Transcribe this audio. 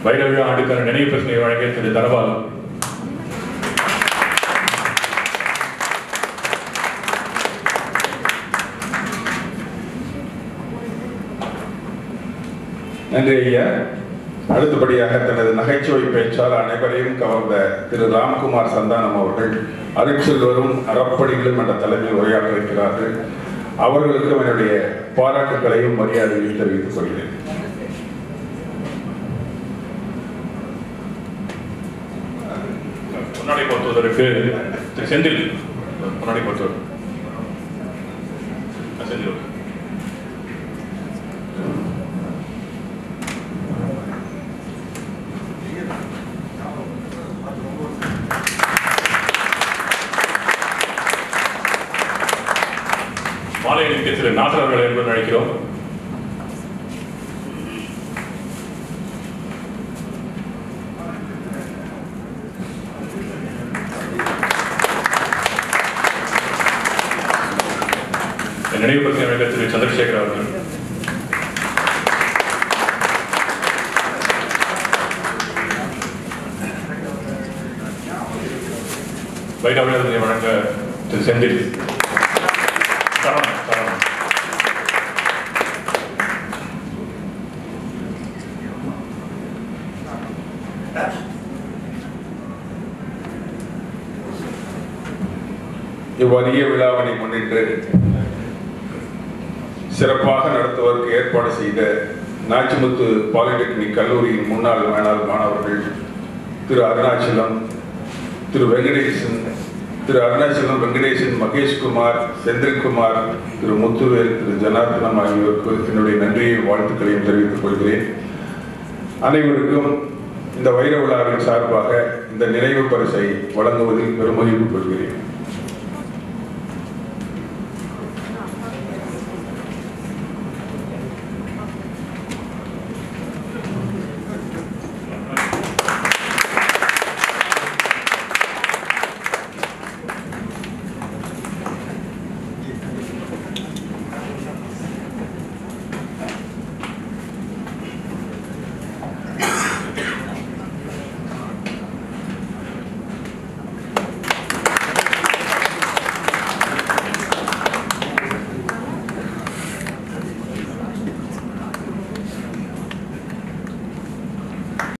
வைர விழா ஆண்டுக்கான நினைவு பிரச்சனையை வழங்கிய திரு தனபால் நன்றி ஐயா அடுத்தபடியாக தனது நகைச்சுவை பேச்சால் அனைவரையும் கவர்ந்த திரு ராம்குமார் சந்தானம் அவர்கள் அருட்செல்வரும் அறப்பணிகளும் என்ற தலைமையில் உரையாற்ற இருக்கிறார்கள் அவர்களுக்கு என்னுடைய பாராட்டுகளையும் மரியாதையும் தெரிவித்துக் கொள்கிறேன் முன்னாடி பொறுத்துவதற்கு திரு செந்தில் முன்னாடி பொறுத்துவர் செந்தில் மாலை அணிவிக்க திரு நாசர் அவர்களை என்பது அழைக்கிறோம் இந்த நினைவு பற்றி அமைக்க திரு சந்திரசேகர் அவர்கள் வைராவிலிருந்து வழங்க திரு செந்தில் சரவணன் சரவணன் இவ்வறிய விழாவினை முன்னிட்டு சிறப்பாக நடத்துவதற்கு ஏற்பாடு செய்த நாச்சிமுத்து பாலிடெக்னிக் கல்லூரியின் முன்னாள் மேலாள் மாணவர்கள் திரு அருணாச்சலம் திரு வெங்கடேசன் திரு அருணாச்சலம் வெங்கடேசன் மகேஷ்குமார் செந்தில்குமார் திரு முத்துவேல் திரு ஜனார்தனம் ஆகியோருக்கு என்னுடைய நன்றியை வாழ்த்துக்களையும் தெரிவித்துக் கொள்கிறேன் அனைவருக்கும் இந்த வைர விழாவின் சார்பாக இந்த நினைவு பரிசை வழங்குவதில் பெருமகிழ்வு கொள்கிறேன்